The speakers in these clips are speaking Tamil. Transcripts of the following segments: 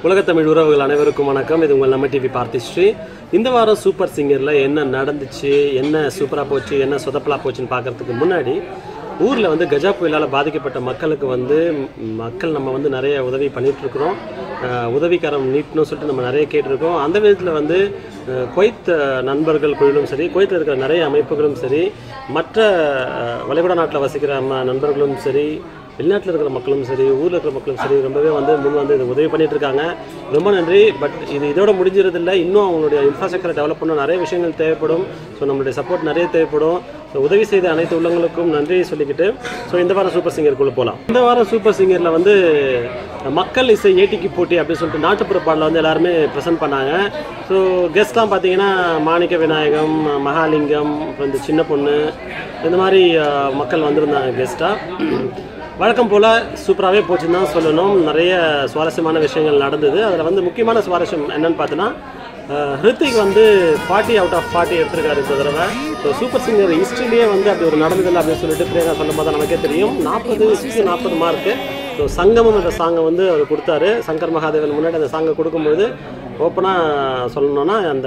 உலகத்தமிழ் உறவுகள் அனைவருக்கும் வணக்கம் இது உங்கள் நம்ம டிவி பார்த்திஸ்ரீ இந்த வாரம் சூப்பர் சிங்கரில் என்ன நடந்துச்சு என்ன சூப்பராக போச்சு என்ன சொதப்பலா போச்சுன்னு பார்க்கறதுக்கு முன்னாடி ஊரில் வந்து கஜா புயலால் பாதிக்கப்பட்ட மக்களுக்கு வந்து ம், மக்கள் நம்ம வந்து நிறைய உதவி பண்ணிட்டு இருக்கிறோம் அஹ், உதவிக்கரம் நீட்டணும்னு சொல்லிட்டு நம்ம நிறைய கேட்டிருக்கோம் அந்த விதத்தில் வந்து அஹ், குவைத் அஹ், நண்பர்கள் குழுவும் சரி குவைத்தில் இருக்கிற நிறைய அமைப்புகளும் சரி மற்ற அஹ், வளைகுடா நாட்டில் வசிக்கிற நம்ம நண்பர்களும் சரி வெளிநாட்டில் இருக்கிற மக்களும் சரி ஊரில் இருக்கிற மக்களும் சரி ரொம்பவே வந்து முன் வந்து இது உதவி பண்ணிட்டு இருக்காங்க ரொம்ப நன்றி பட் இது இதோட முடிஞ்சிருதில்ல இன்னும் அவங்களுடைய இன்ஃப்ராஸ்ட்ரக்சரை டெவலப் பண்ண நிறைய விஷயங்கள் தேவைப்படும் ஸோ நம்மளுடைய சப்போர்ட் நிறைய தேவைப்படும் ஸோ உதவி செய்த அனைத்து உள்ளங்களுக்கும் நன்றி சொல்லிக்கிட்டு ஸோ இந்த வாரம் சூப்பர் சிங்கருக்குள்ளே போகலாம் இந்த வாரம் சூப்பர் சிங்கரில் வந்து மக்கள் இசை ஏட்டிக்கு போட்டி அப்படின்னு சொல்லிட்டு நாட்டுப்புற பாடல வந்து எல்லாருமே ப்ரெசென்ட் பண்ணாங்க ஸோ கெஸ்ட்லாம் பார்த்தீங்கன்னா மாணிக்க விநாயகம் மகாலிங்கம் அப்புறம் இந்த சின்ன பொண்ணு இந்த மாதிரி அஹ், மக்கள் வந்திருந்தாங்க கெஸ்ட்டாக வழக்கம் போல் சூப்பராகவே போச்சுன்னு தான் சொல்லணும் நிறைய சுவாரஸ்யமான விஷயங்கள் நடந்தது அதில் வந்து முக்கியமான சுவாரஸ்யம் என்னன்னு பார்த்தோன்னா அஹ், ஹிருத்திக் வந்து ஃபார்ட்டி அவுட் ஆஃப் ஃபார்ட்டி எடுத்திருக்காரு இந்த தடவை ஸோ சூப்பர் சிங்கர் ஹிஸ்ட்ரிலேயே வந்து அப்படி ஒரு நடந்ததில்லை அப்படின்னு சொல்லிட்டு பிரியங்கா சொல்லும் போது நமக்கே தெரியும் நாற்பது சிக்ஸ்டி நாற்பது மார்க்கு ஸோ சங்கமம் என்ற சாங்கை வந்து அவர் கொடுத்தாரு சங்கர் மகாதேவன் முன்னாடி அந்த சாங்கை கொடுக்கும்பொழுது ஓப்பனாக சொல்லணும்னா அந்த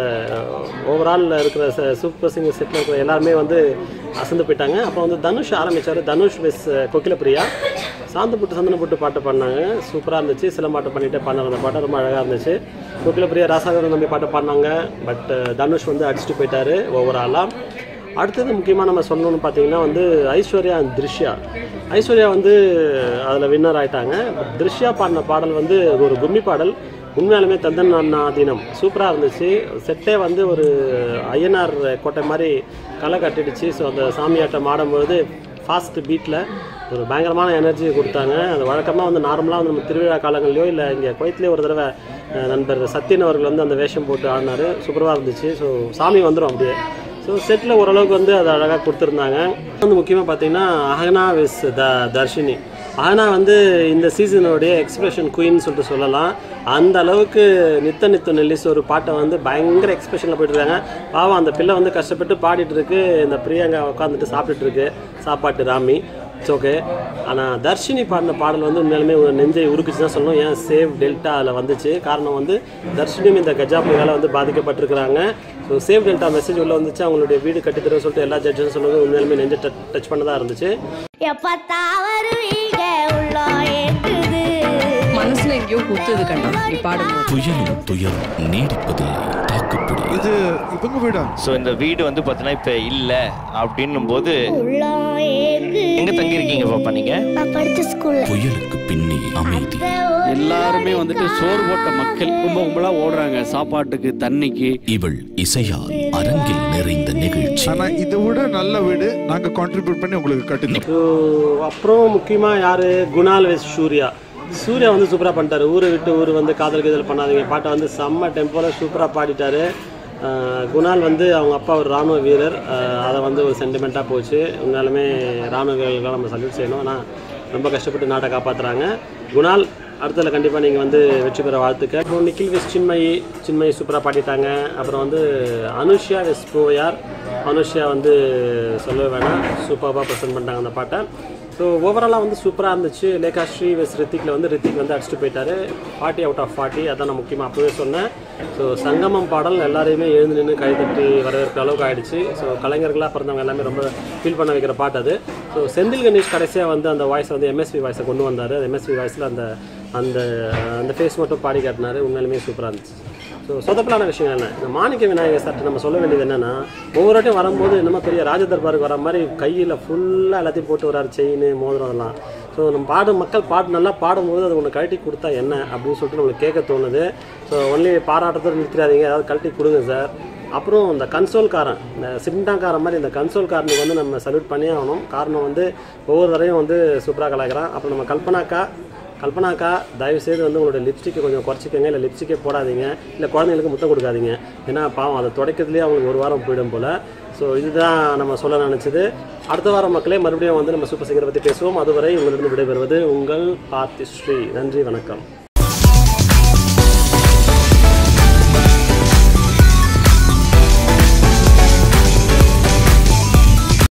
ஓவரால் இருக்கிற சூப்பர் சிங்கர் செட்டில் இருக்கிற எல்லாருமே வந்து அசந்து போயிட்டாங்க அப்புறம் வந்து தனுஷ் ஆரம்பித்தார் தனுஷ் விஸ் கோகில பிரியா சாந்து புட்டு சந்தன புட்டு பாட்டு பாடினாங்க சூப்பராக இருந்துச்சு சிலம்பாட்டம் பண்ணிட்டு பாடினாங்க அந்த பாட்டு ரொம்ப அழகாக இருந்துச்சு கோகில பிரியா ராசாகரன் நம்பி பாட்டு பாடினாங்க பட் தனுஷ் வந்து அடிச்சுட்டு போயிட்டாரு ஓவராலாக அடுத்தது முக்கியமாக நம்ம சொல்லணும்னு பார்த்தீங்கன்னா வந்து ஐஸ்வர்யா and திருஷ்யா ஐஸ்வர்யா வந்து அதில் வின்னர் ஆயிட்டாங்க பட் திருஷ்யா பாடின பாடல் வந்து ஒரு கும்மி பாடல் உண்மையாலுமே தந்தன் நாதீனம் சூப்பராக இருந்துச்சு செட்டே வந்து ஒரு ஐயனார் கோட்டை மாதிரி களை கட்டிடுச்சு ஸோ அந்த சாமியாட்டம் ஆடும்பொழுது ஃபாஸ்ட் பீட்டில் ஒரு பயங்கரமான எனர்ஜி கொடுத்தாங்க அது வழக்கமாக வந்து நார்மலாக வந்து நம்ம திருவிழா காலங்கள்லையோ இல்லை இங்கே குவைத்திலே ஒரு தடவை அஹ், நண்பர் சத்யன் அவர்கள் வந்து அந்த வேஷம் போட்டு ஆடினார் சூப்பராக இருந்துச்சு ஸோ சாமி வந்துடும் அப்படியே ஸோ செட்டில் ஓரளவுக்கு வந்து அது அழகாக கொடுத்துருந்தாங்க வந்து முக்கியமாக பார்த்தீங்கன்னா அஹனா விஸ் த தர்ஷினி அஹனா வந்து இந்த சீசனுடைய எக்ஸ்பிரஷன் குயின்னு சொல்லிட்டு சொல்லலாம் அந்த அளவுக்கு நித்த நித்த நெல்லிஸ் ஒரு பாட்டை வந்து பயங்கர எக்ஸ்பிரஷனில் போயிட்டு இருக்காங்க பாவம் அந்த பிள்ளை வந்து கஷ்டப்பட்டு பாடிட்டு இருக்கு இந்த பிரியங்கா உட்காந்துட்டு சாப்பிட்டுட்டு இருக்கு சாப்பாட்டு ராமி இட்ஸ் ஓகே ஆனால் தர்ஷினி பாடின பாடல் வந்து உண்மையாலுமே ஒரு நெஞ்சை உருக்குச்சு தான் சொல்லணும் ஏன் சேவ் டெல்டா அதில் வந்துச்சு காரணம் வந்து தர்ஷினியும் இந்த கஜா புயலால் வந்து பாதிக்கப்பட்டிருக்கிறாங்க ஸோ சேவ் டெல்டா மெசேஜ் உள்ள வந்துச்சு அவங்களுடைய வீடு கட்டித்தர சொல்லிட்டு எல்லா ஜட்ஜும் சொன்னது உண்மையாலுமே நெஞ்சை டச் பண்ணதாக இருந்துச்சு எப்பத்தா வருவீங்க உள்ளா ஏற்றுது மனசுல எங்கேயோ குத்துது கண்ணா நீ பாடும்போது துயரும் துயரும் நீடிப்பதில்லை தாக்குப்பிடி இது இவங்க வீடா ஸோ இந்த வீடு வந்து பார்த்தீங்கன்னா இப்போ இல்லை அப்படின்னும் போது உள்ளா ஏங்குது எங்கே தங்கியிருக்கீங்க பாப்பா நீங்கள் நான் படிச்ச ஸ்கூல்ல புயலுக்கு பின்னே அமைதி எல்லாருமே வந்துட்டு சோறு போட்ட மக்கள் கும்ப கும்பலா ஓடுறாங்க சாப்பாட்டுக்கு தண்ணிக்கு இவள் இசையால் அரங்கில் நிறைந்த நிகழ்ச்சி ஆனா இதை விட நல்ல வீடு நாங்க கான்ட்ரிபியூட் பண்ணி உங்களுக்கு கட்டினோம் ஸோ அப்புறம் முக்கியமாக யார் குணால் வெஸ் சூர்யா சூர்யா வந்து சூப்பராக பண்ணிட்டாரு ஊரை விட்டு ஊர் வந்து காதல் கீதல் பண்ணாதீங்க பாட்டை வந்து செம்ம டெம்போவில் சூப்பராக பாடிட்டாரு ஆஹ் குணால் வந்து அவங்க அப்பா ஒரு ராணுவ வீரர் ஆஹ் அதை வந்து ஒரு சென்டிமெண்ட்டாக போச்சு உண்மையாலுமே ராணுவ வீரர்களுக்கெல்லாம் நம்ம சல்யூட் செய்யணும் ஆனால் ரொம்ப கஷ்டப்பட்டு நாட்டை காப்பாற்றுறாங்க குணால் அடுத்ததில் கண்டிப்பாக நீங்கள் வந்து வெற்றி பெற வாழ்த்துக்க அப்புறம் நிக்கில் வெஸ் சின்மயி சின்மயி சூப்பராக பாடிட்டாங்க அப்புறம் வந்து அனுஷ்யா வெஸ் பூவையார் அனுஷ்யா வந்து சொல்லவே வேணாம் சூப்பராக ப்ரெசென்ட் பண்ணிட்டாங்க அந்த பாட்டை ஸோ ஓவராலாக வந்து சூப்பராக இருந்துச்சு லேகா ஸ்ரீ வெஸ் ரித்திக்கில் வந்து ரித்திக் வந்து அடிச்சுட்டு போயிட்டாரு ஃபார்ட்டி அவுட் ஆஃப் ஃபார்ட்டி அதான் நான் முக்கியமாக அப்போவே சொன்னேன் ஸோ சங்கமம் பாடல் எல்லாரையுமே எழுந்து நின்று கைதட்டி வரவேற்கிற அளவுக்கு ஆயிடுச்சு ஸோ கலைஞர்களாக பிறந்தவங்க எல்லாமே ரொம்ப ஃபீல் பண்ண வைக்கிற பாட்டு அது ஸோ செந்தில் கணேஷ் கடைசியாக வந்து அந்த வாய்ஸ் வந்து எம்எஸ்வி வாய்ஸை கொண்டு வந்தார் எம்எஸ்வி வாய்ஸில் அந்த அந்த அந்த ஃபேஸ் மட்டும் பாடி காட்டினாரு உண்மையிலுமே சூப்பராக இருந்துச்சு ஸோ சொதப்பலான விஷயம் என்ன இந்த மாணிக்க விநாயகர் சார்ட்ட நம்ம சொல்ல வேண்டியது என்னன்னா ஒவ்வொரு வாட்டியும் வரும்போது என்னமோ பெரிய ராஜ தர்பாருக்கு வர மாதிரி கையில் ஃபுல்லாக எல்லாத்தையும் போட்டு வராரு செயின் மோதிரம் அதெல்லாம் ஸோ நம்ம பாடும் மக்கள் பாட்டு நல்லா பாடும்போது அது ஒன்று கழட்டி கொடுத்தா என்ன அப்படின்னு சொல்லிட்டு நம்மளுக்கு கேட்க தோணுது ஸோ ஒன்லி பாராட்டத்தோடு நிறுத்திடாதீங்க ஏதாவது கழட்டி கொடுங்க சார் அப்புறம் இந்த கன்சோல்காரன் இந்த சிம்டாங்காரன் மாதிரி இந்த கன்சோல்காரனுக்கு வந்து நம்ம சல்யூட் பண்ணி ஆகணும் காரணம் வந்து ஒவ்வொரு தடவையும் வந்து சூப்பராக கலாய்க்கிறான் அப்புறம் நம்ம கல்பனாக்கா கல்பனாக்கா தயவு செய்து வந்து உங்களோட லிப்ஸ்டிக்கை கொஞ்சம் குறைச்சிக்கங்க இல்லை லிப்ஸ்டிக்கே போடாதீங்க இல்லை குழந்தைங்களுக்கு முத்தம் கொடுக்காதீங்க ஏன்னா பாவம் அதை துடைக்கிறதுலேயே அவங்களுக்கு ஒரு வாரம் போயிடும் போல் ஸோ இதுதான் நம்ம சொல்ல நினச்சது அடுத்த வாரம் மக்களே மறுபடியும் வந்து நம்ம சூப்பர் சிங்கரை பற்றி பேசுவோம் அதுவரை உங்களிடம் விடைபெறுவது உங்கள் பார்த்திஸ்ரீ நன்றி வணக்கம்